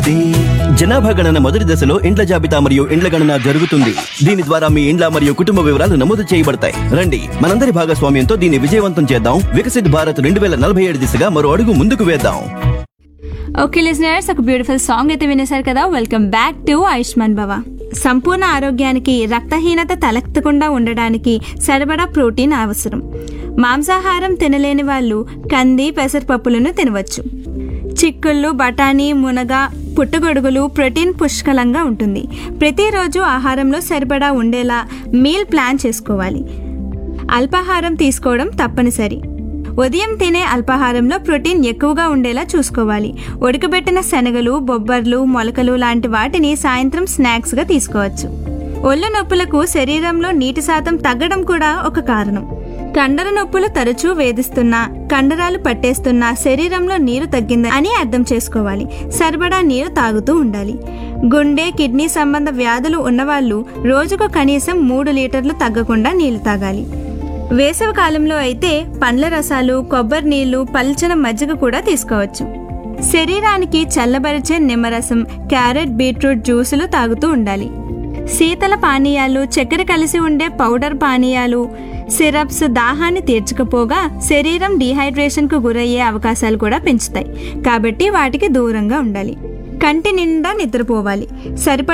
ఉన్నది జనాభా గణన మొదటి దశలో ఇండ్ల జాబితా మరియు ఇండ్ల గణన జరుగుతుంది దీని ద్వారా మీ ఇండ్ల మరియు కుటుంబ వివరాలు నమోదు చేయబడతాయి రండి మనందరి భాగస్వామ్యంతో దీన్ని విజయవంతం చేద్దాం వికసిత్ భారత్ రెండు వేల నలభై ఏడు దిశగా మరో అడుగు ముందుకు వేద్దాం ఓకే లిజనర్స్ ఒక బ్యూటిఫుల్ సాంగ్ అయితే వినేశారు కదా వెల్కమ్ బ్యాక్ టు ఆయుష్మాన్ భవ సంపూర్ణ ఆరోగ్యానికి రక్తహీనత తలెత్తకుండా ఉండడానికి సరిపడా ప్రోటీన్ అవసరం మాంసాహారం తినలేని వాళ్ళు కంది పెసరపప్పులను తినవచ్చు చిక్కుళ్ళు బఠానీ మునగ పుట్టగొడుగులు ప్రోటీన్ పుష్కలంగా ఉంటుంది ప్రతిరోజు ఆహారంలో సరిపడా ఉండేలా మీల్ ప్లాన్ చేసుకోవాలి అల్పాహారం తీసుకోవడం తప్పనిసరి ఉదయం తినే అల్పాహారంలో ప్రోటీన్ ఎక్కువగా ఉండేలా చూసుకోవాలి ఉడకబెట్టిన శనగలు బొబ్బర్లు మొలకలు లాంటి వాటిని సాయంత్రం స్నాక్స్గా తీసుకోవచ్చు ఒళ్ళు నొప్పులకు శరీరంలో నీటి శాతం తగ్గడం కూడా ఒక కారణం కండర నొప్పులు తరచూ వేధిస్తున్నా కండరాలు పట్టేస్తున్నా శరీరంలో నీరు తగ్గింది అని అర్థం చేసుకోవాలి సరిపడా నీరు తాగుతూ ఉండాలి గుండె కిడ్నీ సంబంధ వ్యాధులు ఉన్నవాళ్ళు రోజుకు కనీసం మూడు లీటర్లు తగ్గకుండా నీళ్లు తాగాలి వేసవి కాలంలో అయితే పండ్ల రసాలు కొబ్బరి నీళ్లు పల్చన మజ్జిగ కూడా తీసుకోవచ్చు శరీరానికి చల్లబరిచే నిమ్మరసం క్యారెట్ బీట్రూట్ జ్యూసులు తాగుతూ ఉండాలి శీతల పానీయాలు చక్కెర కలిసి ఉండే పౌడర్ పానీయాలు సిరప్స్ దాహాన్ని తీర్చకపోగా శరీరం డీహైడ్రేషన్కు గురయ్యే అవకాశాలు కూడా పెంచుతాయి కాబట్టి వాటికి దూరంగా ఉండాలి కంటి నిండా నిద్రపోవాలి సరిపడ